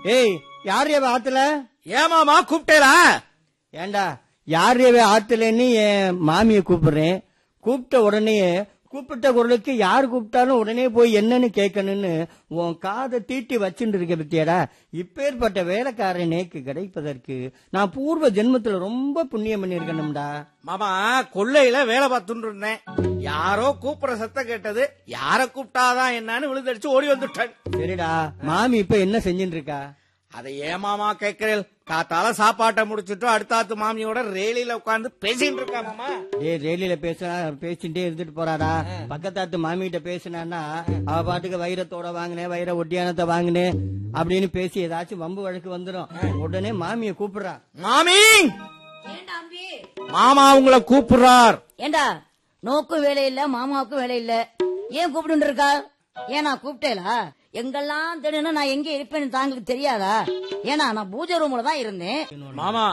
ஏய் யார் இவ ஆத்துல ஏமாமா கூப்பிட்டேரா ஏண்டா யார் இவ ஆத்துலன்னு என் மாமிய கூப்பிடுறேன் கூப்பிட்ட உடனே கூப்பிட்ட குரலுக்கு யார் கூப்பிட்டாலும் உடனே போய் என்னன்னு கேட்கணும்னு உன் காதை தீட்டி வச்சுட்டு இருக்க பத்தியாடா இப்பேற்பட்ட வேலைக்காரன் நேக்கு கிடைப்பதற்கு நான் பூர்வ ஜென்மத்துல ரொம்ப புண்ணியம் பண்ணிருக்கணும்டா மாமா கொள்ளையில வேலை பார்த்துட்டு இருந்தேன் யாரோ கூப்பிடுற சத்தம் கேட்டது யார கூப்பிட்டாதான் என்னன்னு விழுந்தடிச்சு ஓடி வந்துட்டேன் சரிடா மாமி இப்ப என்ன செஞ்சுட்டு இருக்கா அதை ஏமாமா கேட்கிறேன் காத்தால சாப்பாட்டை முடிச்சுட்டு அடுத்தாத்து மாமியோட ரேலியில உட்கார்ந்து பேசிட்டு இருக்கா மாமா ஏ ரேலியில பேசினா பேசிட்டே இருந்துட்டு போறாடா பக்கத்தாத்து மாமிகிட்ட பேசினான்னா அவ பாட்டுக்கு வைரத்தோட வாங்கினேன் வைர ஒட்டியானத்தை வாங்கினேன் அப்படின்னு பேசி ஏதாச்சும் வம்பு வழக்கு வந்துடும் உடனே மாமிய கூப்பிடுறா மாமி ஏண்டா அம்பி மாமா உங்களை கூப்பிடுறார் ஏண்டா நோக்கும் வேலை இல்ல மாமாவுக்கும் வேலை இல்ல ஏன் கூப்பிட்டு இருக்கா ஏன் நான் கூப்பிட்டேலா எங்கெல்லாம் தேடுனா நான் எங்க இருப்பேன்னு தாங்களுக்கு தெரியாதா ஏன்னா நான் பூஜை ரூம்ல தான் இருந்தேன் மாமா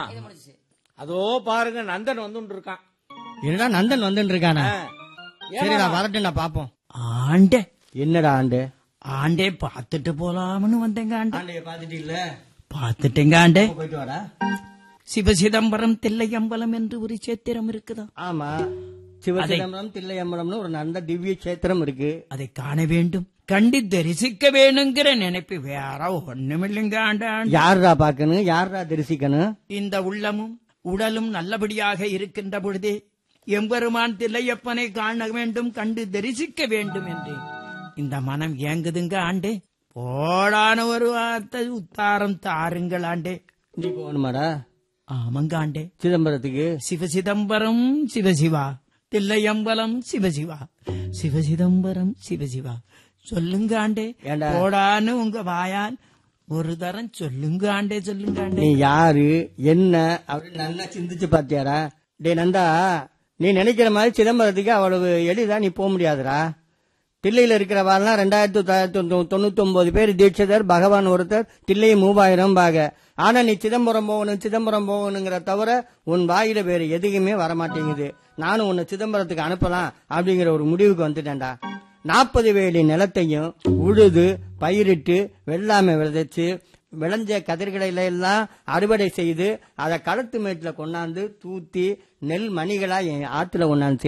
அதோ பாருங்க நந்தன் வந்துட்டு இருக்கான் என்னடா நந்தன் வந்துட்டு இருக்கானா ஆ. சரிடா வரட்டும் நான் பாப்போம் ஆண்டே என்னடா ஆண்டு ஆண்டே பார்த்துட்டு போலாம்னு வந்தேங்க ஆண்டே ஆண்டைய பாத்துட்டு இல்ல பார்த்துட்டேங்க ஆண்டே போயிட்டு வரா சிவசிதம்பரம் தில்லையம்பலம் என்று ஒரு சேத்திரம் இருக்குதா ஆமா சிவசிதம்பரம் தில்லையம்பலம்னு ஒரு நல்ல திவ்ய கஷேத்திரம் இருக்கு அதை காண வேண்டும் கண்டு தரிசிக்க வேணுங்கிற நினைப்பு வேற ஒண்ணுமில்லைங்க ஆண்ட ஆண்டே. யாருடா பாக்கணும் யாருடா தரிசிக்கணும் இந்த உள்ளமும் உடலும் நல்லபடியாக இருக்கின்ற பொழுதே எம்பெருமான் தில்லையப்பனை காண வேண்டும் கண்டு தரிசிக்க வேண்டும் என்று இந்த மனம் ஏங்குதுங்க ஆண்டே போடான ஒரு வார்த்தை உத்தாரம் தாருங்கள் ஆண்டே நீ போகணுமாடா ஆமாங்க ஆண்டே சிதம்பரத்துக்கு சிவசிதம்பரம் சிவசிவா தில்லையம்பலம் சிவசிவா சிவசிதம்பரம் சிவசிவா சொல்லுங்க ஆண்டே ஏண்டா? போடான்னு உங்க வாயால் ஒரு தரம் சொல்லுங்க ஆண்டே சொல்லுங்க ஆண்டே நீ யாரு என்ன அப்படின்னு நல்லா சிந்திச்சு பாத்தியாடா டே நந்தா நீ நினைக்கிற மாதிரி சிதம்பரத்துக்கு அவ்வளவு எளிதா நீ போக முடியாதுடா தில்லையில இருக்கிறவாள்லாம் ரெண்டாயிரத்தி தொள்ளாயிரத்தி தொண்ணூத்தி ஒன்பது பேர் தீட்சிதர் பகவான் ஒருத்தர் தில்லை மூவாயிரம் பாக ஆனா நீ சிதம்பரம் போகணும் சிதம்பரம் போகணுங்கிற தவிர உன் வாயில வேற எதுக்குமே வரமாட்டேங்குது நானும் உன்னை சிதம்பரத்துக்கு அனுப்பலாம் அப்படிங்கிற ஒரு முடிவுக்கு வந்துட்டேன்டா நாற்பது வேலி நிலத்தையும் உழுது பயிரிட்டு வெள்ளாமை விதைச்சு விளைஞ்ச கதிர்களை எல்லாம் அறுவடை செய்து அதை களத்து மேட்டில் கொண்டாந்து தூத்தி நெல் மணிகளா என் ஆத்துல கொண்டாந்து